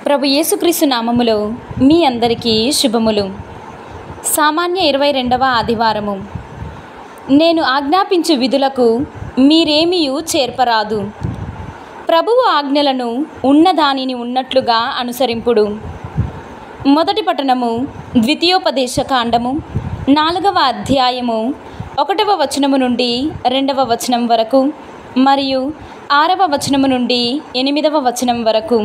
ప్రభు యేసుక్రీస్తు నామములో మీ అందరికీ శుభములు సామాన్య ఇరవై రెండవ ఆదివారము నేను ఆజ్ఞాపించు విధులకు మీరేమియు చేర్పరాదు ప్రభువు ఆజ్ఞలను ఉన్నదానిని ఉన్నట్లుగా అనుసరింపుడు మొదటి పట్టణము ద్వితీయోపదేశ కాండము నాలుగవ అధ్యాయము ఒకటవ వచనము నుండి రెండవ వచనం వరకు మరియు ఆరవ వచనము నుండి ఎనిమిదవ వచనం వరకు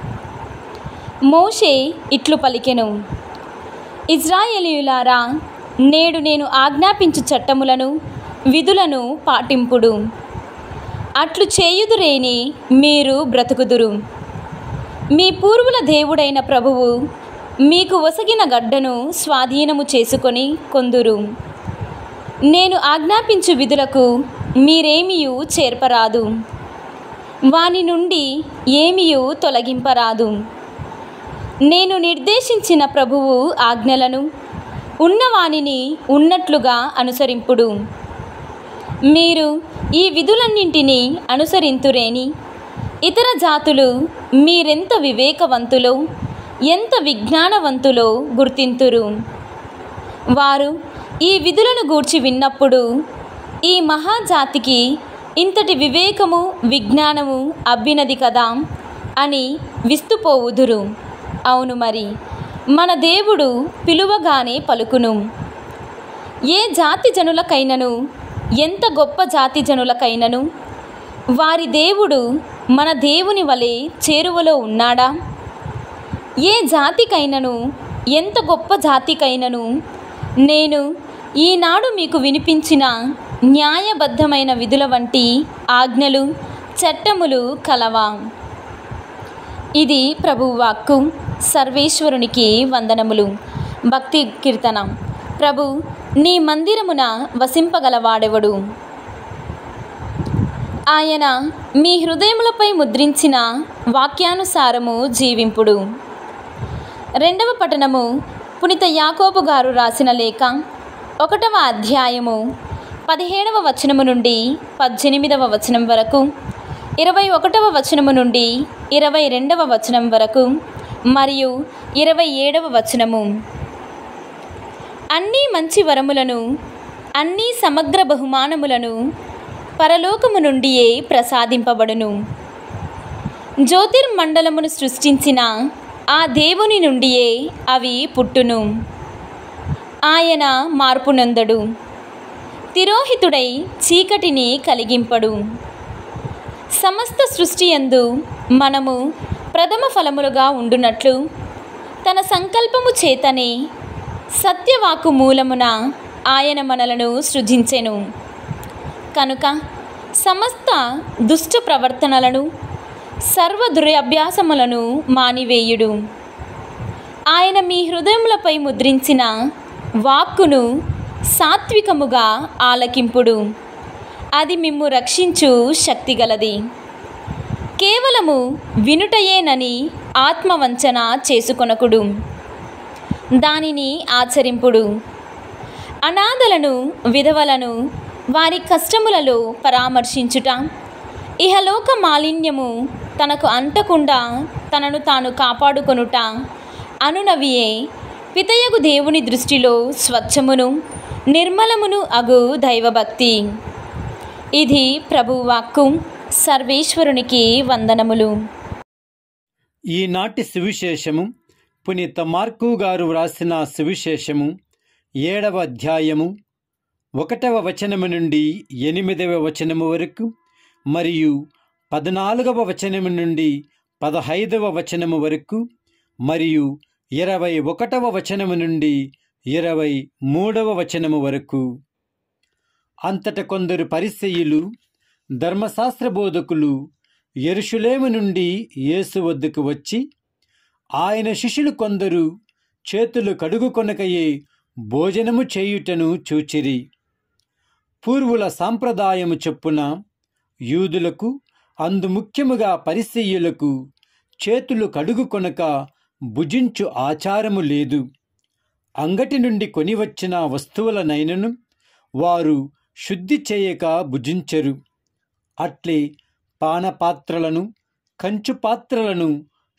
మోషే ఇట్లు పలికెను ఇజ్రాయేలీయులారా నేడు నేను ఆజ్ఞాపించు చట్టములను విధులను పాటింపుడు అట్లు చేయుదురేని మీరు బ్రతుకుదురు మీ పూర్వుల దేవుడైన ప్రభువు మీకు ఒసగిన గడ్డను స్వాధీనము చేసుకొని కొందురు నేను ఆజ్ఞాపించు విధులకు మీరేమియు చేర్పరాదు వాని నుండి ఏమియు తొలగింపరాదు నేను నిర్దేశించిన ప్రభువు ఆజ్ఞలను ఉన్నవానిని ఉన్నట్లుగా అనుసరింపుడు మీరు ఈ విధులన్నింటినీ అనుసరింతురేని ఇతర జాతులు మీరెంత వివేకవంతులో ఎంత విజ్ఞానవంతులో గుర్తింతురు వారు ఈ విధులను గూర్చి విన్నప్పుడు ఈ మహాజాతికి ఇంతటి వివేకము విజ్ఞానము అబ్బినది కదా అని విస్తుపోవుదురు అవును మరి మన దేవుడు పిలువగానే పలుకును ఏ జాతి జనులకైనను ఎంత గొప్ప జాతి జనులకైనను వారి దేవుడు మన దేవుని వలె చేరువలో ఉన్నాడా ఏ జాతికైనను ఎంత గొప్ప జాతికైనను నేను ఈనాడు మీకు వినిపించిన న్యాయబద్ధమైన విధుల వంటి ఆజ్ఞలు చట్టములు కలవా ఇది ప్రభువు వాక్కు సర్వేశ్వరునికి వందనములు భక్తి కీర్తన ప్రభు నీ మందిరమున వసింపగలవాడెవడు ఆయన మీ హృదయములపై ముద్రించిన వాక్యానుసారము జీవింపుడు రెండవ పట్టణము పునిత యాకోబు గారు రాసిన లేఖ ఒకటవ అధ్యాయము పదిహేడవ వచనము నుండి పద్దెనిమిదవ వచనం వరకు ఇరవై ఒకటవ వచనము నుండి ఇరవై రెండవ వచనం వరకు మరియు ఇరవై ఏడవ వచనము అన్ని మంచి వరములను అన్ని సమగ్ర బహుమానములను పరలోకము నుండియే ప్రసాదింపబడును జ్యోతిర్మండలమును సృష్టించిన ఆ దేవుని నుండియే అవి పుట్టును ఆయన మార్పునందడు తిరోహితుడై చీకటిని కలిగింపడు సమస్త సృష్టి యందు మనము ప్రథమ ఫలములుగా ఉండునట్లు తన సంకల్పము చేతనే సత్యవాకు మూలమున ఆయన మనలను సృజించెను కనుక సమస్త దుష్ట ప్రవర్తనలను సర్వ దురభ్యాసములను మానివేయుడు ఆయన మీ హృదయములపై ముద్రించిన వాక్కును సాత్వికముగా ఆలకింపుడు అది మిమ్ము రక్షించు శక్తిగలది కేవలము వినుటయేనని ఆత్మవంచన చేసుకొనకుడు దానిని ఆచరింపుడు అనాథలను విధవలను వారి కష్టములలో పరామర్శించుట ఇహలోక మాలిన్యము తనకు అంటకుండా తనను తాను కాపాడుకొనుట అనునవియే పితయగు దేవుని దృష్టిలో స్వచ్ఛమును నిర్మలమును అగు దైవభక్తి ఇది ప్రభువాక్కు సర్వేశ్వరునికి వందనములు ఈనాటి సువిశేషము పునీత మార్కు గారు వ్రాసిన సువిశేషము ఏడవ అధ్యాయము ఒకటవ వచనము నుండి ఎనిమిదవ వచనము వరకు మరియు పద్నాలుగవ వచనము నుండి పదహైదవ వచనము వరకు మరియు ఇరవై ఒకటవ వచనము నుండి ఇరవై మూడవ వచనము వరకు అంతట కొందరు పరిసయ్యులు ధర్మశాస్త్ర బోధకులు ఎరుషులేము నుండి యేసు వద్దకు వచ్చి ఆయన శిష్యులు కొందరు చేతులు కడుగుకొనకయే భోజనము చేయుటను చూచిరి పూర్వుల సాంప్రదాయము చొప్పున యూదులకు అందు ముఖ్యముగా పరిసయ్యులకు చేతులు కడుగుకొనక భుజించు ఆచారము లేదు అంగటి నుండి కొనివచ్చిన వస్తువులనైనను వారు శుద్ధి చేయక భుజించరు అట్లే పానపాత్రలను కంచు పాత్రలను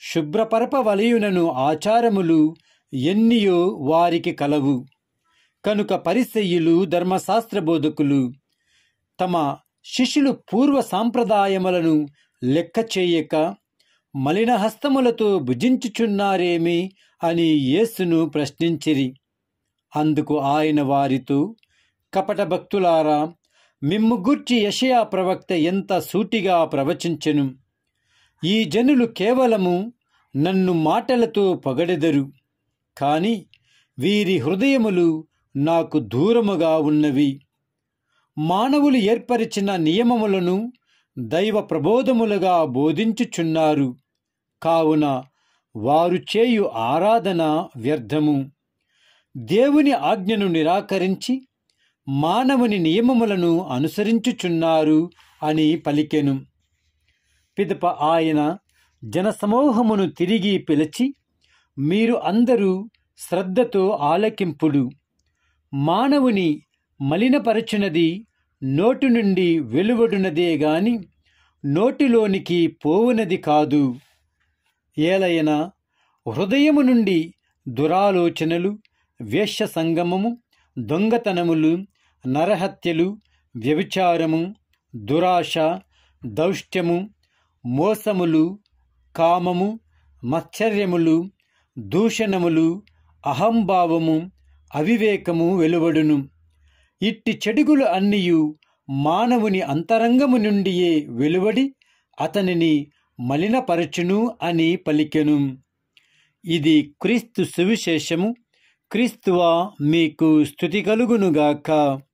శుభ్రపరపవలయునను ఆచారములు ఎన్నియో వారికి కలవు కనుక పరిసయ్యులు ధర్మశాస్త్ర బోధకులు తమ శిష్యులు పూర్వ సాంప్రదాయములను లెక్క చేయక మలిన హస్తములతో భుజించుచున్నారేమి అని యేసును ప్రశ్నించిరి అందుకు ఆయన వారితో కపట భక్తులారా మిమ్ము గూర్చి యషయా ప్రవక్త ఎంత సూటిగా ప్రవచించెను ఈ జనులు కేవలము నన్ను మాటలతో పొగడెదరు కాని వీరి హృదయములు నాకు దూరముగా ఉన్నవి మానవులు ఏర్పరిచిన నియమములను దైవ ప్రబోధములుగా బోధించుచున్నారు కావున వారు చేయు ఆరాధన వ్యర్థము దేవుని ఆజ్ఞను నిరాకరించి మానవుని నియమములను అనుసరించుచున్నారు అని పలికెను పిదప ఆయన జనసమూహమును తిరిగి పిలిచి మీరు అందరూ శ్రద్ధతో ఆలకింపుడు మానవుని మలినపరచునది నోటి నుండి వెలువడునదే గాని నోటిలోనికి పోవునది కాదు ఏలయన హృదయము నుండి దురాలోచనలు వేశ్య సంగమము దొంగతనములు నరహత్యలు వ్యభిచారము దురాశ దౌష్ట్యము మోసములు కామము మత్సర్యములు దూషణములు అహంభావము అవివేకము వెలువడును ఇట్టి చెడుగులు అన్నియు మానవుని అంతరంగము నుండియే వెలువడి అతనిని మలినపరచును అని పలికెను ఇది క్రీస్తు సువిశేషము క్రీస్తువా మీకు స్థుతి కలుగునుగాక